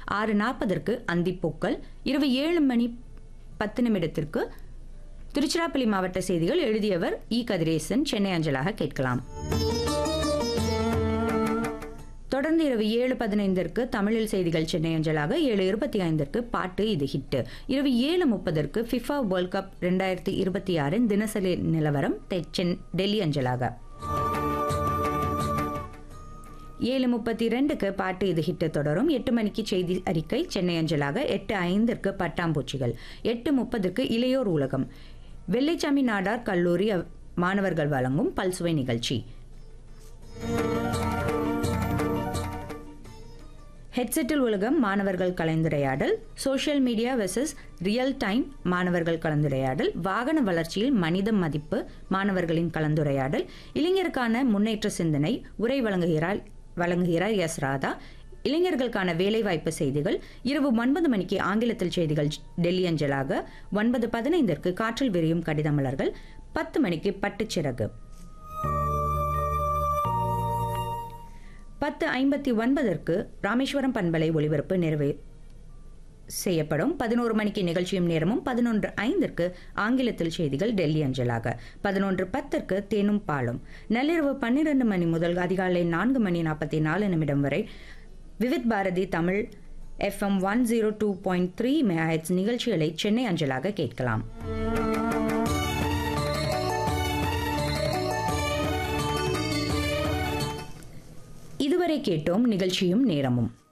ஆறு நாற்பதற்கு அந்திப்பூக்கள் இரவு ஏழு மணி பத்து நிமிடத்திற்கு திருச்சிராப்பள்ளி மாவட்ட செய்திகள் எழுதியவர் இ கதிரேசன் சென்னை அஞ்சலாக கேட்கலாம் தொடர்ந்து இரவு ஏழு பதினைந்திற்கு தமிழில் செய்திகள் சென்னை அஞ்சலாக ஏழு இருபத்தி ஐந்திற்கு பாட்டு இது ஹிட் இரவு ஏழு முப்பதற்கு ஃபிஃபா வேர்ல்ட் கப் ரெண்டாயிரத்தி இருபத்தி ஆறின் தினசரி நிலவரம் தெ- சென்- டெல்லி அஞ்சலாக ஏழு முப்பத்தி ரெண்டுக்கு பாட்டு இது ஹிட் தொடரும் எட்டு மணிக்கு செய்தி அறிக்கை சென்னை அஞ்சலாக எட்டு ஐந்திற்கு பட்டாம்பூச்சிகள் எட்டு முப்பதுக்கு இளையோர் உலகம் வெள்ளைச்சாமி நாடார் கல்லூரி அவ்- மாணவர்கள் வழங்கும் பல்சுவை நிகழ்ச்சி ஹெட்செட்டில் உலகம் மாணவர்கள் கலந்துரையாடல் social media versus real time மாணவர்கள் கலந்துரையாடல் வாகன வளர்ச்சியில் மனித மதிப்பு மாணவர்களின் கலந்துரையாடல் இளைஞருக்கான முன்னேற்ற சிந்தனை உரை வழங்குகிறார் வழங்குகிறார் எஸ் ராதா இளைஞர்களுக்கான வேலைவாய்ப்பு செய்திகள் இரவு ஒன்பது மணிக்கு ஆங்கிலத்தில் செய்திகள் டெல்லி அஞ்சலாக ஒன்பது பதினைந்திற்கு காற்றில் விரியும் கடிதமலர்கள் பத்து மணிக்கு பட்டுச்சிறகு பத்து ஐம்பத்தி ஒன்பதற்கு ராமேஸ்வரம் பண்பலை ஒளிபரப்பு நிறைவே செய்யப்படும் பதினோரு மணிக்கு நிகழ்ச்சியும் நேரமும் பதினொன்று ஐந்திற்கு ஆங்கிலத்தில் செய்திகள் டெல்லி அஞ்சலாக பதினொன்று பத்திற்கு தேனும் பாலும் நள்ளிரவு பன்னிரண்டு மணி முதல் அதிகாலை நான்கு மணி நாற்பத்தி நாலு நிமிடம் வரை Vividh Bharati Tamil FM one zero two point three megahertz நிகழ்ச்சிகளை சென்னை அஞ்சலாக கேட்கலாம் இதுவரை கேட்டோம் நிகழ்ச்சியும் நேரமும்